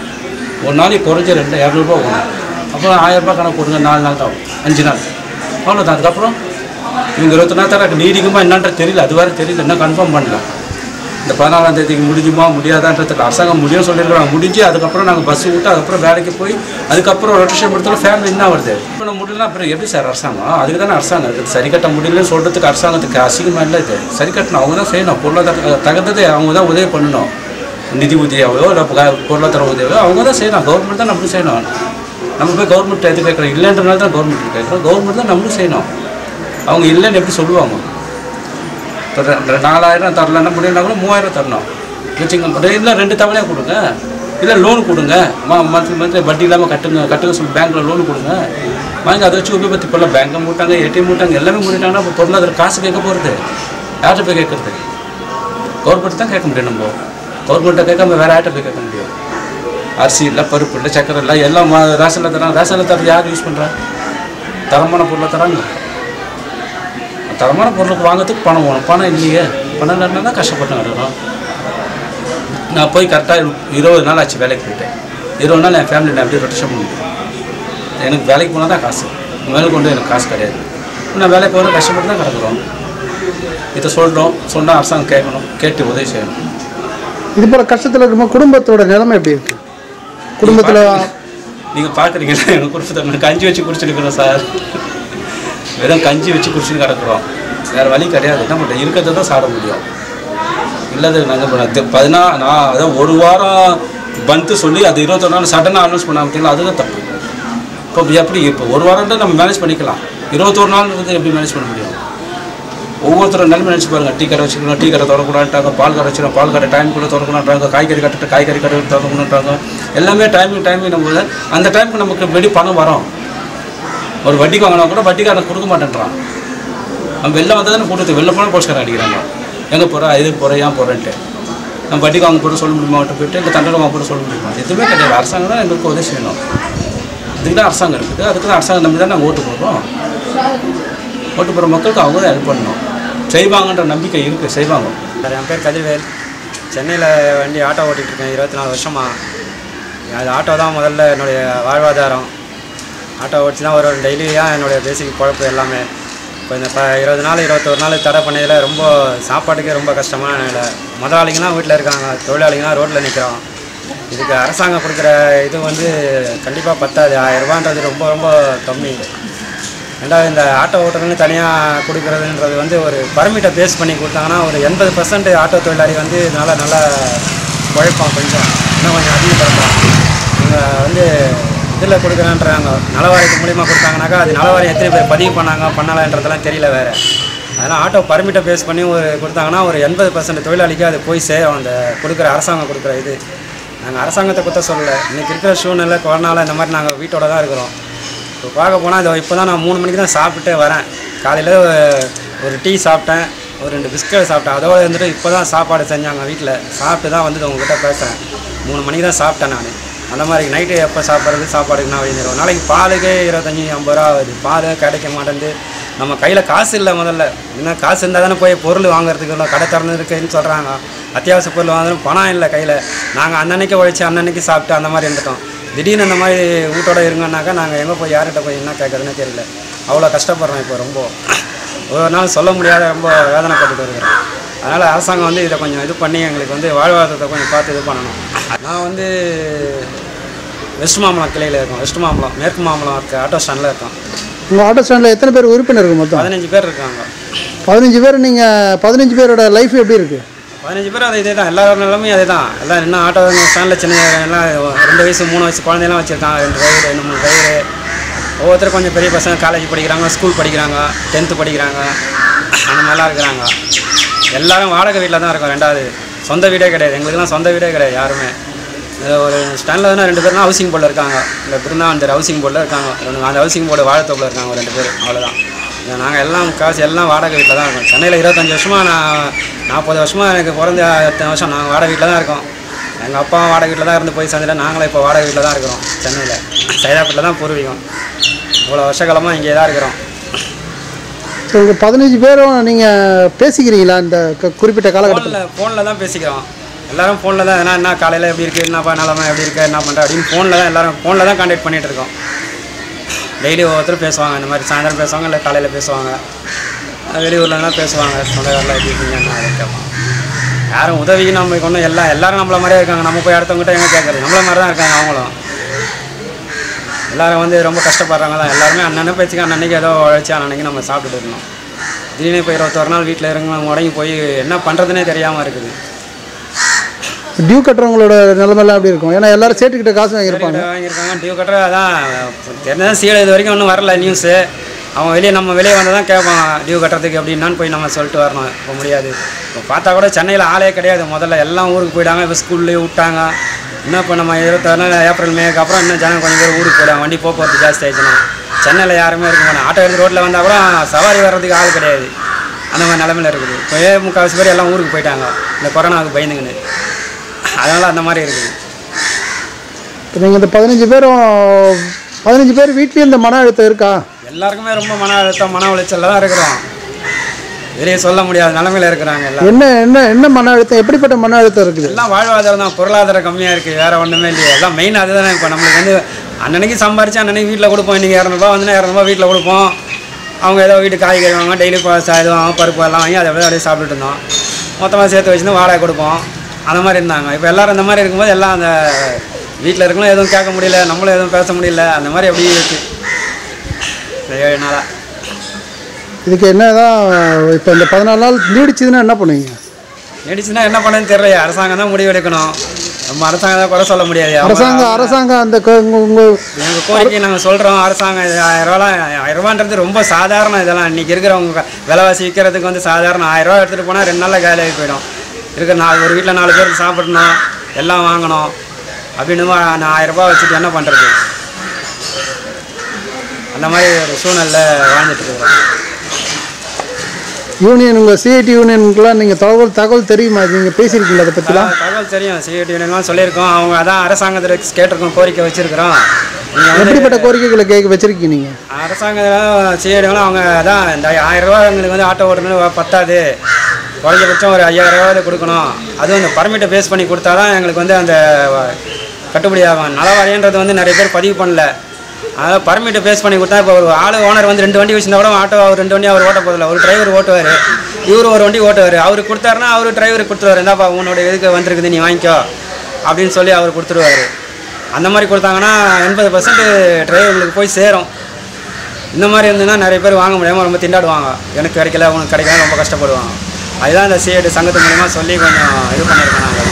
ஒரு நாளைக்கு குறைஞ்ச ரெண்டு இரநூறுபா வேணும் அப்புறம் ஆயிரம் ரூபாய் கணக்கு கொடுங்க நாலு நாள் தான் ஆகும். அஞ்சு நாள் அவ்வளோதான் அதுக்கப்புறம் இவங்க இருபத்தி நாள் தர நீடிக்குமா என்னன்றது தெரியல அது வேறு தெரியல இன்னும் கன்ஃபார்ம் பண்ணல இந்த பதினாலாம் தேதிக்கு முடிஞ்சுமா முடியாதான்றது அரசாங்கம் முடியும் சொல்லியிருக்காங்க முடிஞ்சு அதுக்கப்புறம் நாங்கள் பஸ் விட்டு அதுக்கப்புறம் வேலைக்கு போய் அதுக்கப்புறம் ரொட்டேஷன் கொடுத்தாலும் ஃபேமிலி என்ன வருது இப்போ நம்ம முடியலன்னா அப்புறம் எப்படி சார் அரசாங்கம் அதுக்கு தானே அரசாங்கம் இருக்குது சரி கட்ட முடியலன்னு சொல்கிறதுக்கு அரசாங்கத்துக்கு அசிங்கமாக இல்லை இது சரி கட்டணும் அவங்க தான் செய்யணும் பொருளாதார தகுந்தது அவங்க தான் உதவி பண்ணணும் நிதி உதவியாவோ இல்லை ப- பொருளாதார உதவியோ அவங்க தான் செய்யணும் கவர்மெண்ட் தான் நம்மளும் செய்யணும் நம்ம போய் கவர்மெண்ட் எது கேட்குறோம் இல்லைன்றனால தான் கவர்மெண்ட் கேட்குறோம் கவர்மெண்ட் தான் நம்மளும் செய்யணும் அவங்க இல்லைன்னு எப்படி சொல்லுவாங்க இப்போ ரெ- ரெ- நாலாயிரம் தரலன்னா முடியும்னா கூட மூவாயிரம் தரணும் வச்சுங்க இல்லை ரெண்டு தவணையாக கொடுங்க இல்லை லோன் கொடுங்க மா மந்த்லி மந்த்லி வட்டி இல்லாமல் கட்டுங்க கட்டுங்க சொல்லி பேங்க்கில் லோன் கொடுங்க வாங்கி அதை வச்சு உபயோகப்படுத்தி இப்போல்லாம் பேங்கை மூட்டாங்க ஏடிஎம் மூட்டாங்க எல்லாமே மூடிட்டாங்கன்னா இப்போ பொருளாதார காசு கேட்க போகிறது யார்கிட்ட போய் கேட்குறது கவர்மெண்ட் தான் கேட்க முடியும் நம்ம கவர்மெண்ட்டை கேட்காம வேறு யார்கிட்ட போய் கேட்க முடியும் அரிசி இல்லை பருப்பு இல்லை சக்கரை இல்லை எல்லாம் ம- ரேஷனில் தராங்க ரேஷனில் தர யார் யூஸ் பண்ணுறா தரமான பொருளை தராங்க தரமான பொருளுக்கு வாங்குறதுக்கு பணம் வேணும் பணம் இல்லையே பணம் இல்லைன்னா தான் கஷ்டப்பட்டு நடக்கணும் நான் போய் கரெக்டாக இருபது நாள் ஆச்சு வேலைக்கு போயிட்டேன் இருபது நாள் என் ஃபேமிலி நான் எப்படி ரொட்டேஷன் பண்ணிட்டேன் எனக்கு வேலைக்கு போனால் தான் காசு மேலே கொண்டு எனக்கு காசு கிடையாது நான் வேலைக்கு போகிற கஷ்டப்பட்டு தான் கிடக்குறோம் இதை சொல்கிறோம் சொன்னால் அரசாங்கம் கேட்கணும் கேட்டு உதவி செய்யணும் இது போல கஷ்டத்தில் இருக்கும்போது குடும்பத்தோட நிலைமை எப்படி இருக்கு குடும்பத்தில் நீங்கள் பார்க்குறீங்களா எங்கள் குடும்பத்தை நான் கஞ்சி வச்சு குடிச்சிருக்கிறோம் சார் வெறும் கஞ்சி வச்சு குடிச்சுட்டு கிடக்குறோம் வேறு வழி கிடையாது என்ன பண்ணுறோம் இருக்கிறத தான் சாப்பிட முடியும் இல்லாத நாங்கள் பண்ண பதினா நான் அதான் ஒரு வாரம் பந்து சொல்லி அது இருபத்தொரு நாள் சடனாக அனௌன்ஸ் பண்ண பார்த்தீங்களா அதுதான் தப்பு இப்போ எப்படி இப்போ ஒரு வாரம் தான் நம்ம மேனேஜ் பண்ணிக்கலாம் இருபத்தொரு நாள் வந்து எப்படி மேனேஜ் பண்ண முடியும் ஒவ்வொருத்தரும் நிலைமை நினச்சி பாருங்க டீ கடை வச்சுக்கணும் டீ கடை திறக்கூடாதுட்டாங்க பால் கடை வச்சுக்கணும் பால் கடை டைம் கூட திறக்கணுன்றாங்க காய்கறி கட்டுட்டு காய்கறி கடை திறக்கணுன்றாங்க எல்லாமே டைமிங் டைமிங் நம்ம அந்த டைமுக்கு நமக்கு வெடி பணம் வரும் ஒரு வட்டிக்கு வாங்கினா கூட வட்டிக்காரன் கொடுக்க மாட்டேன்றான் நம்ம வெளில வந்தால் தானே கூட்டத்துக்கு வெளில போனால் போஸ்ட்காரன் அடிக்கிறாங்க எங்கே போகிறா எதுக்கு போகிறேன் ஏன் போகிறேன்ட்டு நம்ம வட்டிக்கு வாங்க போட்டு சொல்ல முடியுமா அவட்ட போயிட்டு இல்லை தண்டனை வாங்க போட்டு சொல்ல முடியுமா எதுவுமே கிடையாது அரசாங்கம் தான் எங்களுக்கு உதவி செய்யணும் அதுக்கு தான் அரசாங்கம் இருக்குது அதுக்கு தான் அரசாங்கம் நம்பி தான் நாங்கள் ஓட்டு போடுறோம் ஓட்டு போகிற மக்களுக்கு அவங்க தான் ஹெல்ப் பண்ணணும் செய்வாங்கன்ற நம்பிக்கை இருக்குது செய்வாங்க சார் என் பேர் கதிர்வேல் சென்னையில் வண்டி ஆட்டோ ஓட்டிகிட்டு இருக்கேன் இருபத்தி நாலு வருஷமாக அது ஆட்டோ தான் முதல்ல என்னுடைய வாழ்வாதாரம் ஆட்டோ ஓடிச்சு தான் ஒரு டெய்லி தான் என்னுடைய பேசிக் குழப்பு எல்லாமே இப்போ இந்த ப இருபது நாள் இருபத்தொரு நாள் தடை பண்ணதில் ரொம்ப சாப்பாட்டுக்கே ரொம்ப கஷ்டமான நிலை முதலாளிங்களாம் வீட்டில் இருக்காங்க தொழிலாளிங்களாம் ரோட்டில் நிற்கிறோம் இதுக்கு அரசாங்கம் கொடுக்குற இது வந்து கண்டிப்பாக பத்தாது ஆயிரம் ரூபான்றது ரொம்ப ரொம்ப கம்மி ரெண்டாவது இந்த ஆட்டோ ஓட்டுறதுன்னு தனியாக கொடுக்குறதுன்றது வந்து ஒரு பர்மிட்டை பேஸ் பண்ணி கொடுத்தாங்கன்னா ஒரு எண்பது பர்சன்ட் ஆட்டோ தொழிலாளி வந்து இதனால் நல்லா உழைப்பான் கொஞ்சம் இன்னும் கொஞ்சம் அதிகப்படுத்தலாம் இவங்க வந்து இதில் கொடுக்குறேன்றாங்க நலவாரியத்து மூலிமா கொடுத்தாங்கனாக்கா அது நலவாரியம் எத்தனை பேர் பதிவு பண்ணாங்க பண்ணலைன்றதெல்லாம் தெரியல வேறு அதனால் ஆட்டோ பர்மிட்டை பேஸ் பண்ணி ஒரு கொடுத்தாங்கன்னா ஒரு எண்பது பர்சன்ட் தொழிலாளிக்கு அது போய் சேரும் அந்த கொடுக்குற அரசாங்கம் கொடுக்குற இது நாங்கள் அரசாங்கத்தை குத்த சொல்லலை இன்றைக்கி இருக்கிற சூழ்நிலை கொரோனால இந்த மாதிரி நாங்கள் வீட்டோட தான் இருக்கிறோம் இப்போ பார்க்க போனால் இதோ இப்போ தான் நான் மூணு மணிக்கு தான் சாப்பிட்டே வரேன் காலையில் ஒரு டீ சாப்பிட்டேன் ஒரு ரெண்டு பிஸ்கட் சாப்பிட்டேன் அதோட வந்துட்டு இப்போ தான் சாப்பாடு செஞ்சாங்க வீட்டில் சாப்பிட்டு தான் வந்து உங்ககிட்ட பேசுகிறேன் மூணு மணிக்கு தான் சாப்பிட்டேன் நான் அந்த மாதிரி நைட்டு எப்போ சாப்பிட்றது சாப்பாடுக்கு நான் வழி ஒரு நாளைக்கு பாலுக்கே இருபத்தஞ்சி ஐம்பது ரூபா ஆகுது பால் கிடைக்க மாட்டேங்குது நம்ம கையில் காசு இல்லை முதல்ல என்ன காசு இருந்தால் தானே போய் பொருள் வாங்குறதுக்கு இல்லை கடை திறந்து இருக்குன்னு சொல்கிறாங்க அத்தியாவசிய பொருள் வாங்கணும் பணம் இல்லை கையில் நாங்கள் அன்னன்னைக்கு உழைச்சி அன்னன்னைக்கு சாப்பிட்டு அந்த மாதிரி இருந்துட்டோம் திடீர்னு இந்த மாதிரி வீட்டோட இருங்கன்னாக்கா நாங்கள் எங்கே போய் யார்கிட்ட போய் என்ன கேட்குறதுன்னு தெரியல அவ்வளோ கஷ்டப்படுறோம் இப்போ ரொம்ப ஒரு நாள் சொல்ல முடியாத ரொம்ப வேதனைப்பட்டுட்டு இருக்கிறோம் அதனால் அரசாங்கம் வந்து இதை கொஞ்சம் இது பண்ணி எங்களுக்கு வந்து வாழ்வாதாரத்தை கொஞ்சம் பார்த்து இது பண்ணணும் நான் வந்து வெஸ்ட் மாம்பலம் கிளையில் இருக்கோம் வெஸ்ட் மாம்பலம் மேற்கு மாம்பலம் இருக்க ஆட்டோ ஸ்டாண்டில் இருக்கோம் உங்கள் ஆட்டோ ஸ்டாண்டில் எத்தனை பேர் உறுப்பினர்கள் மொத்தம் பதினஞ்சு பேர் இருக்காங்க பதினஞ்சு பேர் நீங்கள் பதினஞ்சு பேரோட லைஃப் எப்படி இருக்குது பதினஞ்சு பேர் அது இதே தான் எல்லாரோட நிலமையும் அதே தான் எல்லாம் இன்னும் ஆட்டோ ஸ்டாண்டில் சின்ன எல்லாம் ரெண்டு வயசு மூணு வயசு குழந்தையெல்லாம் வச்சுருக்காங்க ரெண்டு டிரைவர் ரெண்டு மூணு டிரைவர் ஒவ்வொருத்தரும் கொஞ்சம் பெரிய பசங்க காலேஜ் படிக்கிறாங்க ஸ்கூல் படிக்கிறாங்க டென்த்து படிக்கிறாங்க அந்த மாதிரிலாம் இருக்கிறாங்க எல்லாரும் வாடகை வீட்டில் தான் இருக்கோம் ரெண்டாவது சொந்த வீடே கிடையாது எங்களுக்குலாம் சொந்த வீடே கிடையாது யாருமே இதுல ஒரு ஸ்டாண்டில் வந்து ரெண்டு பேர்னா ஹவுசிங் போர்டில் இருக்காங்க இந்த பிருந்தாவன் ஹவுசிங் போர்டில் இருக்காங்க இவனுங்க அந்த ஹவுசிங் போர்டு வாழைத்தோப்பில் இருக்காங்க ஒரு ரெண்டு பேர் அவ்வளோதான் நாங்கள் எல்லாம் காசு எல்லாம் வாடகை வீட்டில் தான் இருக்கோம் சென்னையில் இருபத்தஞ்சி வருஷமாக நான் நாற்பது வருஷமாக எனக்கு பிறந்த எத்தனை வருஷம் நாங்கள் வாடகை வீட்டில் தான் இருக்கோம் எங்கள் அப்பா வாடகை வீட்டில் தான் இருந்து போய் சேர்ந்துட்டு நாங்களும் இப்போ வாடகை வீட்டில் தான் இருக்கிறோம் சென்னையில் சைதாப்பேட்டில் தான் பூர்வீகம் இவ்வளோ வருஷகாலமாக இங்கே தான் இருக்கிறோம் ஸோ உங்கள் பதினஞ்சு பேரும் நீங்கள் பேசிக்கிறீங்களா இந்த க- குறிப்பிட்ட காலகட்டத்தில் ஃபோனில் ஃபோனில் தான் பேசிக்கிறோம் எல்லாரும் ஃபோனில் தான் என்ன என்ன காலையில் எப்படி இருக்குது என்னப்பா நிலமை எப்படி இருக்கு என்ன பண்ணுற அப்படின்னு ஃபோனில் தான் எல்லாரும் ஃபோனில் தான் கான்டாக்ட் பண்ணிகிட்டு இருக்கோம் டெய்லி ஒவ்வொருத்தரும் பேசுவாங்க இந்த மாதிரி சாயந்தரம் பேசுவாங்க இல்லை காலையில் பேசுவாங்க வெளியூர்லலாம் பேசுவாங்க சொந்தக்காரில் எப்படி இருக்கீங்கன்னு அதை கேட்பாங்க யாரும் உதவிக்கு நம்மளுக்கு ஒன்றும் எல்லாம் எல்லாரும் நம்மள மாதிரியே இருக்காங்க நம்ம போய் அடுத்தவங்ககிட்ட எங்கே கேட்குறது நம்மள மாதிரி தான் இருக்காங்க அவங்களும் எல்லாரும் வந்து ரொம்ப கஷ்டப்படுறாங்க தான் எல்லாருமே அண்ணன் பேச்சுக்கு அன்னன்னைக்கு ஏதோ உழைச்சி அன்னன்னைக்கு நம்ம சாப்பிட்டுட்டு இருக்கணும் திடீர்னு இப்போ இருபத்தொரு நாள் வீட்டில் இருங்க முடங்கி போய் என்ன பண்ணுறதுனே தெரியாமல் இருக்குது டியூ கட்டுறவங்களோட நிலைமைலாம் எப்படி இருக்கும் ஏன்னா எல்லாரும் சேட்டுக்கிட்ட காசு வாங்கியிருப்பாங்க கிட்ட வாங்கியிருக்காங்க டியூ கட்டுற அதான் தெரிஞ்சதான் சீடை இது வரைக்கும் ஒன்றும் வரல நியூஸு அவங்க வெளியே நம்ம வெளியே வந்தால் தான் கேட்போம் லீவ் கட்டுறதுக்கு எப்படின்னான்னு போய் நம்ம சொல்லிட்டு வரணும் இப்போ முடியாது இப்போ பார்த்தா கூட சென்னையில் ஆளே கிடையாது முதல்ல எல்லாம் ஊருக்கு போயிட்டாங்க இப்போ ஸ்கூல்லேயே விட்டாங்க இன்னும் இப்போ நம்ம இருபத்தாறு ஏப்ரல் மேக்கு அப்புறம் இன்னும் ஜனம் கொஞ்சம் பேர் ஊருக்கு போயிடுவாங்க வண்டி போக்குவரத்து ஜாஸ்தி ஆயிடுச்சுன்னா சென்னையில் யாருமே இருக்க மாட்டாங்க ஆட்டோ எடுத்து ரோட்டில் வந்தால் கூட சவாரி வர்றதுக்கு ஆள் கிடையாது அந்த மாதிரி நிலமையில இருக்குது இப்போ ஏ முக்கால்வாசி பேர் எல்லாம் ஊருக்கு போயிட்டாங்க இந்த கொரோனாவுக்கு பயந்துங்கன்னு அதனால் அந்த மாதிரி இருக்குது இப்போ நீங்கள் இந்த பதினஞ்சு பேரும் பதினஞ்சு பேர் வீட்லேயும் இந்த மன அழுத்தம் இருக்கா எல்லாருக்குமே ரொம்ப மன அழுத்தம் மன உளைச்சலில் தான் இருக்கிறோம் வெளியே சொல்ல முடியாத நிலமையில இருக்கிறாங்க எல்லாம் என்ன என்ன என்ன மன அழுத்தம் எப்படிப்பட்ட மன அழுத்தம் இருக்குது எல்லாம் வாழ்வாதாரம் தான் பொருளாதாரம் கம்மியாக இருக்குது வேறு ஒன்றுமே இல்லையே எல்லாம் மெயின் அதுதானே இப்போ நம்மளுக்கு வந்து அன்னன்னைக்கு சம்பாரிச்சு அன்னன்னைக்கு வீட்டில் கொடுப்போம் இன்றைக்கி இரநூறுபா வந்து இரநூறுபா வீட்டில் கொடுப்போம் அவங்க ஏதோ வீட்டு காய்கறி வாங்க டெய்லி இது வாங்க பருப்பு எல்லாம் வாங்கி அதை அப்படியே அப்படியே சாப்பிட்டுட்டு இருந்தோம் மொத்தமாக சேர்த்து வச்சுருந்து வாடகை கொடுப்போம் அந்த மாதிரி இருந்தாங்க இப்போ எல்லாரும் இந்த மாதிரி இருக்கும்போது எல்லாம் அந்த வீட்டில் இருக்கணும் எதுவும் கேட்க முடியல நம்மளும் எதுவும் பேச முடியல அந்த மாதிரி அப்படியே இருக்குது இந்த ஏழு நாளாக இதுக்கு என்ன தான் இப்போ இந்த பதினாலு நாள் நீடிச்சதுன்னா என்ன பண்ணுவீங்க நீடிச்சுன்னா என்ன பண்ணுன்னு தெரியல அரசாங்கம் தான் முடிவு எடுக்கணும் நம்ம அரசாங்கம் தான் குறை சொல்ல முடியாது அவங்க- அரசாங்கம் அரசாங்கம் அந்த க- உங்க- உங்க எங்கள் கோரிக்கை நாங்கள் சொல்கிறோம் அரசாங்கம் இது ஆயிரம் ரூபாலாம் ஆயிரம் ரூபான்றது ரொம்ப சாதாரணம் இதெல்லாம் இன்றைக்கி இருக்கிறவங்க விலைவாசி விற்கிறதுக்கு வந்து சாதாரண ஆயிரம் ரூபா எடுத்துகிட்டு போனால் ரெண்டு நாளில் காலியாகி போயிடும் இருக்கிற நாலு ஒரு வீட்டில் நாலு பேருக்கு சாப்பிடணும் எல்லாம் வாங்கணும் அப்படின்னு நான் ஆயிரம் ரூபாய் வச்சுட்டு என்ன பண்ணுறது அந்த மாதிரி ஒரு சூழ்நிலை வாழ்ந்துட்டு இருக்கிறோம் யூனியன் உங்கள் சிஐடி யூனியனுக்குலாம் நீங்கள் தகவல் தகவல் தெரியுமா நீங்கள் பேசியிருக்கீங்களா அதை பற்றிலாம் தகவல் தெரியும் சிஐடி யூனியன்லாம் சொல்லியிருக்கோம் அவங்க அதான் அரசாங்கத்தில் கேட்டிருக்கோம் கோரிக்கை வச்சுருக்கிறோம் நீங்கள் வந்து எப்படிப்பட்ட கோரிக்கைகளை கேட்க வச்சிருக்கீங்க நீங்கள் அரசாங்கம் செய்யறவங்களும் அவங்க அதான் இந்த ஆயிரம் ரூபா எங்களுக்கு வந்து ஆட்டோ ஓட்டணும் பத்தாது குறைஞ்சபட்சம் ஒரு ஐயாயிரம் ரூபாவது கொடுக்கணும் அதுவும் இந்த பர்மிட்டை பேஸ் பண்ணி கொடுத்தா தான் எங்களுக்கு வந்து அந்த கட்டுப்படி ஆகும் நலவாரியன்றது வந்து நிறைய பேர் பதிவு பண்ணல அதனால் பர்மிட்டை பேஸ் பண்ணி கொடுத்தா இப்போ ஒரு ஆள் ஓனர் வந்து ரெண்டு வண்டி வச்சுருந்தா கூட ஆட்டோ அவர் ரெண்டு வண்டி அவர் ஓட்ட போதில்ல ஒரு டிரைவர் ஓட்டுவார் இவரு ஒரு வண்டி ஓட்டுவார் அவருக்கு கொடுத்தாருன்னா அவர் டிரைவருக்கு கொடுத்துருவாரு இந்தாப்பா உன்னோட இதுக்கு வந்திருக்குது நீ வாங்கிக்கோ அப்படின்னு சொல்லி அவர் கொடுத்துருவாரு அந்த மாதிரி கொடுத்தாங்கன்னா எண்பது பர்சன்ட் டிரைவர்களுக்கு போய் சேரும் இந்த மாதிரி இருந்ததுன்னா நிறைய பேர் வாங்க முடியாமல் ரொம்ப திண்டாடுவாங்க எனக்கு கிடைக்கல உனக்கு கிடைக்கல ரொம்ப கஷ்டப்படுவாங்க அதுதான் இந்த சிஏடி சங்கத்து மூலிமா சொல்லி கொஞ்சம் இது பண்ணியிருக்கோம் நாங்கள்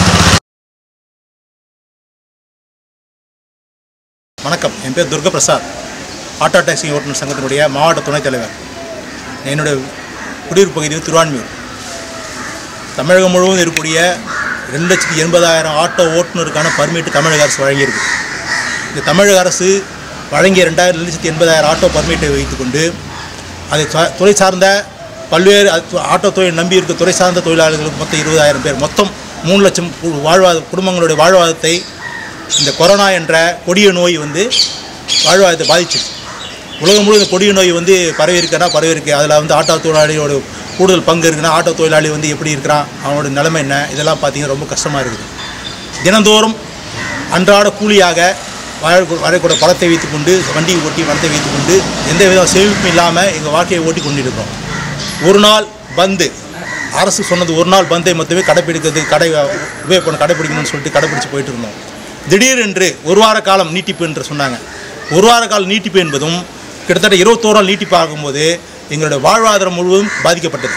வணக்கம் என் பேர் துர்க பிரசாத் ஆட்டோ டாக்ஸி ஓட்டுநர் சங்கத்தினுடைய மாவட்ட துணைத் தலைவர் என்னுடைய குடியிருப்பு பகுதி வந்து திருவான்மியூர் தமிழகம் முழுவதும் இருக்கக்கூடிய ரெண்டு லட்சத்தி எண்பதாயிரம் ஆட்டோ ஓட்டுநருக்கான பர்மிட் தமிழக அரசு வழங்கியிருக்கு இந்த தமிழக அரசு வழங்கிய ரெண்டாயிரம் லட்சத்தி எண்பதாயிரம் ஆட்டோ பர்மிட்டை வைத்துக்கொண்டு அதை சா- துறை சார்ந்த பல்வேறு அது- ஆட்டோ தொழில் நம்பி இருக்க துறை சார்ந்த தொழிலாளர்களுக்கு மொத்தம் இருபதாயிரம் பேர் மொத்தம் மூணு லட்சம் கு- வாழ்வாத குடும்பங்களுடைய வாழ்வாதாரத்தை இந்த கொரோனா என்ற கொடிய நோய் வந்து வாழ்வாதாரத்தை பாதிச்சிருக்கு உலகம் முழுவதும் இந்த கொடிய நோய் வந்து பரவி இருக்குன்னா பரவி இருக்கு அதில் வந்து ஆட்டோ தொழிலாளியோட கூடுதல் பங்கு இருக்குன்னா ஆட்டோ தொழிலாளி வந்து எப்படி இருக்கிறான் அவனோட நிலைமை என்ன இதெல்லாம் பார்த்தீங்கன்னா ரொம்ப கஷ்டமாக இருக்குது தினந்தோறும் அன்றாட கூலியாக வாழ வரக்கூடிய பணத்தை வைத்துக்கொண்டு வண்டியை ஓட்டி பணத்தை வைத்துக்கொண்டு எந்த வித சேமிப்பும் இல்லாமல் எங்கள் வாழ்க்கையை ஓட்டி கொண்டிருக்கிறோம் ஒரு நாள் பந்து அரசு சொன்னது ஒரு நாள் பந்தை மட்டுமே கடைப்பிடிக்கிறது கடை உபயோகப்பட கடைப்பிடிக்கணும்னு சொல்லிட்டு கடைப்பிடிச்சு போயிட்டு இருந்தோம் திடீரென்று ஒரு வார காலம் நீட்டிப்பு என்று சொன்னாங்க ஒரு வார கால நீட்டிப்பு என்பதும் கிட்டத்தட்ட இருபத்தோரு நாள் நீட்டிப்பு ஆகும்போது எங்களுடைய வாழ்வாதாரம் முழுவதும் பாதிக்கப்பட்டது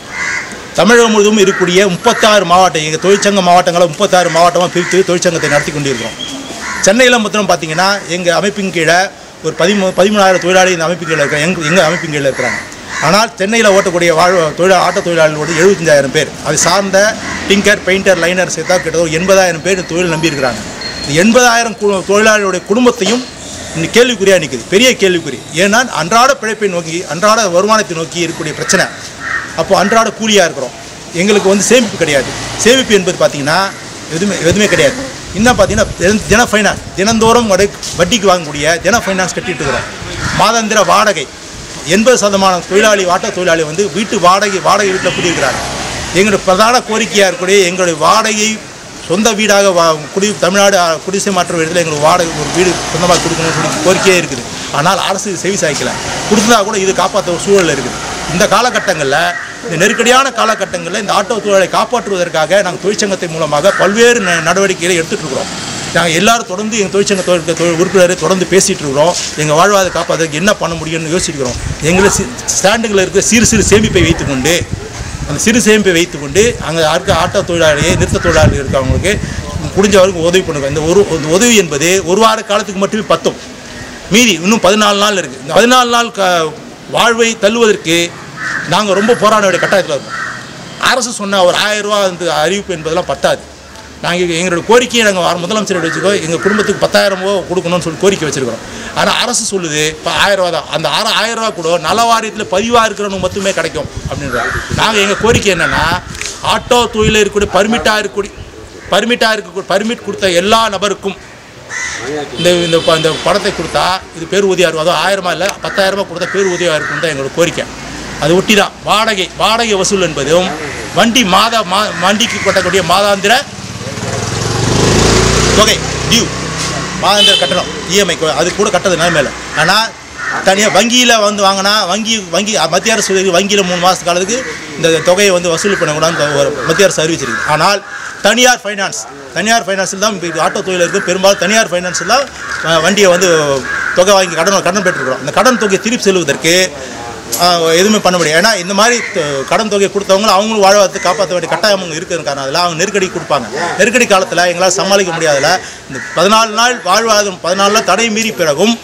தமிழகம் முழுவதும் இருக்கக்கூடிய முப்பத்தாறு மாவட்டம் எங்கள் தொழிற்சங்க மாவட்டங்களை முப்பத்தாறு மாவட்டமாக பிரித்து தொழிற்சங்கத்தை நடத்தி கொண்டிருக்கிறோம் சென்னையில் மொத்தம் பார்த்தீங்கன்னா எங்கள் அமைப்பின் கீழே ஒரு பதிமூ பதிமூணாயிரம் தொழிலாளி இந்த அமைப்பின் கீழே இருக்கிறாங்க எங்கள் எங்கள் அமைப்பின் கீழே இருக்கிறாங்க ஆனால் சென்னையில் ஓட்டக்கூடிய வாழ் தொழிலா ஆட்டோ தொழிலாளர்களோடு எழுபத்தஞ்சாயிரம் பேர் அது சார்ந்த டிங்கர் பெயிண்டர் லைனர் சேர்த்தா கிட்டத்தட்ட ஒரு எண்பதாயிரம் பேர் இந்த தொழில் நம்பியிருக்கிறாங்க இந்த எண்பதாயிரம் கு தொழிலாளிகளுடைய குடும்பத்தையும் இன்னும் கேள்விக்குறியாக நிற்குது பெரிய கேள்விக்குறி ஏன்னா அன்றாட பிழைப்பை நோக்கி அன்றாட வருமானத்தை நோக்கி இருக்கக்கூடிய பிரச்சனை அப்போ அன்றாட கூலியாக இருக்கிறோம் எங்களுக்கு வந்து சேமிப்பு கிடையாது சேமிப்பு என்பது பார்த்தீங்கன்னா எதுவுமே எதுவுமே கிடையாது இன்னும் பார்த்தீங்கன்னா தின- தின ஃபைனான்ஸ் தினந்தோறும் வடை வட்டிக்கு வாங்கக்கூடிய தின ஃபைனான்ஸ் கட்டிட்டு இருக்கிறோம் மாதாந்திர வாடகை எண்பது சதமான தொழிலாளி ஆட்டோ தொழிலாளி வந்து வீட்டு வாடகை வாடகை வீட்டில் குடியிருக்கிறாங்க எங்களுடைய பிரதான கோரிக்கையாக இருக்கக்கூடிய எங்களுடைய வாடகை சொந்த வீடாக வா குடி தமிழ்நாடு அ, குடிசை மாற்ற இடத்துல எங்களுக்கு வாடகை ஒரு வீடு சொந்தமாக கொடுக்கணும்னு சொல்லி கோரிக்கையே இருக்குது ஆனால் அரசு இது செவி சாய்க்கல கொடுத்தா கூட இது காப்பாற்ற ஒரு சூழல் இருக்குது இந்த காலகட்டங்களில் இந்த நெருக்கடியான காலகட்டங்களில் இந்த ஆட்டோ தொழிலை காப்பாற்றுவதற்காக நாங்கள் தொழிற்சங்கத்தை மூலமாக பல்வேறு ந- நடவடிக்கைகளை எடுத்துகிட்டு இருக்கிறோம் நாங்கள் எல்லாரும் தொடர்ந்து எங்கள் தொழிற்சங்க தொழில் தொழில் உறுப்பினரை தொடர்ந்து பேசிகிட்டு இருக்கிறோம் எங்கள் வாழ்வாதார காப்பாற்றுறதுக்கு என்ன பண்ண முடியும்னு யோசிக்கிறோம் எங்களை ஸ்டாண்டுகளில் இருக்கிற சிறு சிறு சேமிப்பை வைத்துக்கொண்டு அந்த சிறு சேமிப்பை வைத்துக்கொண்டு அங்கே இருக்க ஆட்டோ தொழிலாளியை நிறுத்த தொழிலாளி இருக்கவங்களுக்கு முடிஞ்ச வரைக்கும் உதவி பண்ணுங்க இந்த ஒரு இந்த உதவி என்பது ஒரு வார காலத்துக்கு மட்டுமே பத்தும் மீதி இன்னும் பதினாலு நாள் இருக்குது இந்த பதினாலு நாள் க வாழ்வை தள்ளுவதற்கு நாங்கள் ரொம்ப போராட வேண்டிய கட்டாயத்தில் இருக்கோம் அரசு சொன்ன ஒரு ஆயிரம் ரூபா வந்து அறிவிப்பு என்பதெல்லாம் பத்தாது நாங்கள் எங்களோட கோரிக்கையை நாங்கள் முதலமைச்சர் வச்சுக்கோ எங்கள் குடும்பத்துக்கு பத்தாயிரம் ரூபா கொடுக்கணும்னு சொல்லி கோரிக்கை வச்சுருக்கிறோம் ஆனால் அரசு சொல்லுது இப்போ ஆயிரம் ரூபா தான் அந்த ஆறு ஆயிரம் ரூபா கூட நல வாரியத்தில் பதிவாக இருக்கிறவங்க மட்டுமே கிடைக்கும் அப்படின்றாங்க நாங்கள் எங்கள் கோரிக்கை என்னென்னா ஆட்டோ தொழிலில் இருக்கக்கூடிய பர்மிட்டாக இருக்கக்கூடிய பர்மிட்டாக இருக்க பர்மிட் கொடுத்த எல்லா நபருக்கும் இந்த இந்த ப- இந்த பணத்தை கொடுத்தா இது பேர் உதவியாக இருக்கும் அதுவும் ஆயிரமா இல்லை பத்தாயிரம் ரூபாய் கொடுத்தா பேர் உதவியாக இருக்கும் தான் எங்களோட கோரிக்கை அது ஒட்டி தான் வாடகை வாடகை வசூல் என்பதும் வண்டி மாத மா வண்டிக்கு கட்டக்கூடிய மாதாந்திர தொகை டியூ மாதாந்திர கட்டணம் இஎம்ஐ அது கூட கட்டது நிலைமையில ஆனால் தனியாக வங்கியில் வந்து வாங்கினா வங்கி வங்கி மத்திய அரசு வங்கியில் மூணு மாத காலத்துக்கு இந்த தொகையை வந்து வசூல் பண்ணக்கூடாதுன்னு ஒரு மத்திய அரசு அறிவிச்சிருக்கு ஆனால் தனியார் ஃபைனான்ஸ் தனியார் ஃபைனான்ஸில் தான் இப்போ ஆட்டோ தொழில் இருக்குது பெரும்பாலும் தனியார் ஃபைனான்ஸில் தான் அஹ், வண்டியை வந்து தொகை வாங்கி கடன் கடன் பெற்றுருக்கிறோம் அந்த கடன் தொகையை திருப்பி செல்வதற்கு ஆஹ், எதுவுமே பண்ண முடியாது ஏன்னா இந்த மாதிரி த- கடன் தொகையை கொடுத்தவங்களும் அவங்களும் வாழ்வாதாரத்தை காப்பாற்ற வேண்டிய கட்டாயம் அவங்க இருக்கிற காரணத்தில் அவங்க நெருக்கடி கொடுப்பாங்க நெருக்கடி காலத்தில் எங்களால் சமாளிக்க முடியாதுல இந்த பதினாலு நாள் வாழ்வாதாரம் பதினாலு நாள் தடை மீறி பிறகும்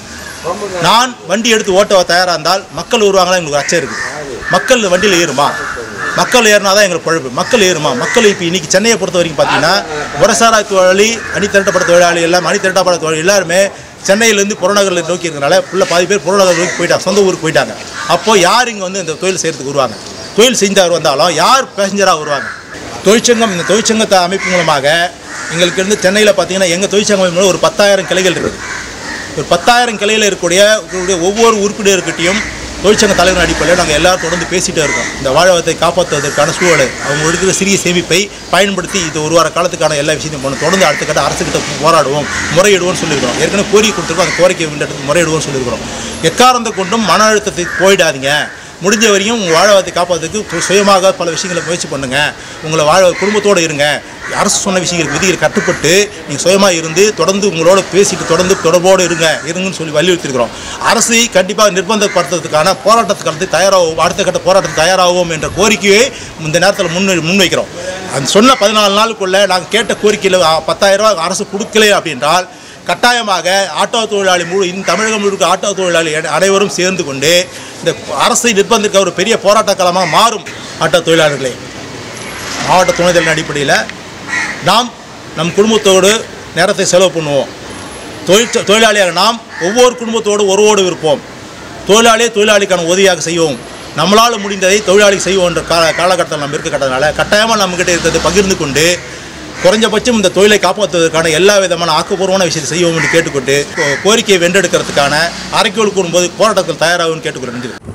நான் வண்டி எடுத்து ஓட்ட தயாராக இருந்தால் மக்கள் வருவாங்களா எங்களுக்கு அச்சம் இருக்குது மக்கள் இந்த வண்டியில் ஏறுமா மக்கள் ஏறினா தான் எங்களுக்கு பழப்பு மக்கள் ஏறுமா மக்கள் இப்போ இன்னைக்கு சென்னையை பொறுத்த வரைக்கும் பார்த்தீங்கன்னா முரசாரா தொழிலாளி அணி திரட்டப்பட்ட தொழிலாளி எல்லாம் அணி திரட்டப்பட்ட தொழிலாளி எல்லாருமே சென்னையிலேருந்து புறநகரில் நோக்கி இருக்கிறனால ஃபுல்லாக பாதி பேர் புறநகர் நோக்கி போயிட்டாங்க சொந்த ஊருக்கு போயிட்டாங்க அப்போ யார் இங்கே வந்து இந்த தொழில் செய்கிறதுக்கு வருவாங்க தொழில் செஞ்சவர் வந்தாலும் யார் பேசஞ்சராக வருவாங்க தொழிற்சங்கம் இந்த தொழிற்சங்கத்தை அமைப்பு மூலமாக எங்களுக்கு இருந்து சென்னையில் பார்த்தீங்கன்னா எங்கள் தொழிற்சங்கம் அமைப்பு மூலம் ஒரு பத்தாயிரம் கிளைகள் இருக்குது ஒரு பத்தாயிரம் கிளையில் இருக்கக்கூடிய இருக்கக்கூடிய ஒவ்வொரு உறுப்பினர்கிட்டையும் தொழிற்சங்க தலைவர் அடிப்படையில் நாங்கள் எல்லாரும் தொடர்ந்து பேசிகிட்டே இருக்கோம் இந்த வாழ்வாதாரத்தை காப்பாற்றுவதற்கான சூழலை அவங்க இருக்கிற சிறிய சேமிப்பை பயன்படுத்தி இது ஒரு வார காலத்துக்கான எல்லா விஷயத்தையும் பண்ணணும் தொடர்ந்து அடுத்த கட்ட அரசுக்கிட்ட போராடுவோம் முறையிடுவோம்னு சொல்லியிருக்கிறோம் ஏற்கனவே கோரிக்கை கொடுத்துருக்கோம் அந்த கோரிக்கை விண்டத்துக்கு முறையிடுவோம்னு சொல்லியிருக்கிறோம் எக்காரணத்தை கொண்டும் மன அழுத்தத்தை போயிடாதீங்க முடிஞ்ச வரையும் உங்கள் வாழ்வாதாரத்தை காப்பாற்றுறதுக்கு சு- சுயமாக பல விஷயங்களை முயற்சி பண்ணுங்கள் உங்களை வாழ குடும்பத்தோடு இருங்க அரசு சொன்ன விஷயங்கள் விதிகளை கட்டுப்பட்டு நீங்கள் சுயமாக இருந்து தொடர்ந்து உங்களோட பேசிட்டு தொடர்ந்து தொடர்போடு இருங்க இருங்கன்னு சொல்லி வலியுறுத்திருக்கிறோம் அரசை கண்டிப்பாக நிர்பந்தப்படுத்துறதுக்கான போராட்டத்துக்கு தயாராகும் அடுத்த கட்ட போராட்டத்துக்கு தயாராகும் என்ற கோரிக்கையை இந்த நேரத்தில் முன் முன்வைக்கிறோம் அந்த சொன்ன பதினாலு நாளுக்குள்ளே நாங்கள் கேட்ட கோரிக்கையில் பத்தாயிரம் ரூபாய் அரசு கொடுக்கல அப்படின்றால் கட்டாயமாக ஆட்டோ தொழிலாளி முழு இந்த தமிழகம் முழுக்க ஆட்டோ தொழிலாளி அனை- அனைவரும் சேர்ந்து கொண்டு இந்த அரசை நிர்பந்திக்க ஒரு பெரிய போராட்ட களமாக மாறும் ஆட்டோ தொழிலாளர்களே மாவட்ட துணைதலின் அடிப்படையில் நாம் நம் குடும்பத்தோடு நேரத்தை செலவு பண்ணுவோம் தொழிற்ச தொழிலாளியாக நாம் ஒவ்வொரு குடும்பத்தோடு ஒருவோடு இருப்போம் தொழிலாளியை தொழிலாளிக்கான உதவியாக செய்வோம் நம்மளால் முடிந்ததை தொழிலாளி செய்வோம் என்ற கால காலகட்டத்தில் நம்ம இருக்க கட்டாயமாக நம்மக்கிட்ட இருக்கிறது பகிர்ந்து கொண்டு குறைஞ்சபட்சம் இந்த தொழிலை காப்பாற்றுவதற்கான எல்லா விதமான ஆக்கப்பூர்வமான விஷயத்தை செய்வோம் என்று கேட்டுக்கொண்டு கோ- கோரிக்கையை வென்றெடுக்கிறதுக்கான அரைக்கோள் கூறும்போது போராட்டத்தில் தயாராகும் கேட்டுக்கொண்டு நன்றி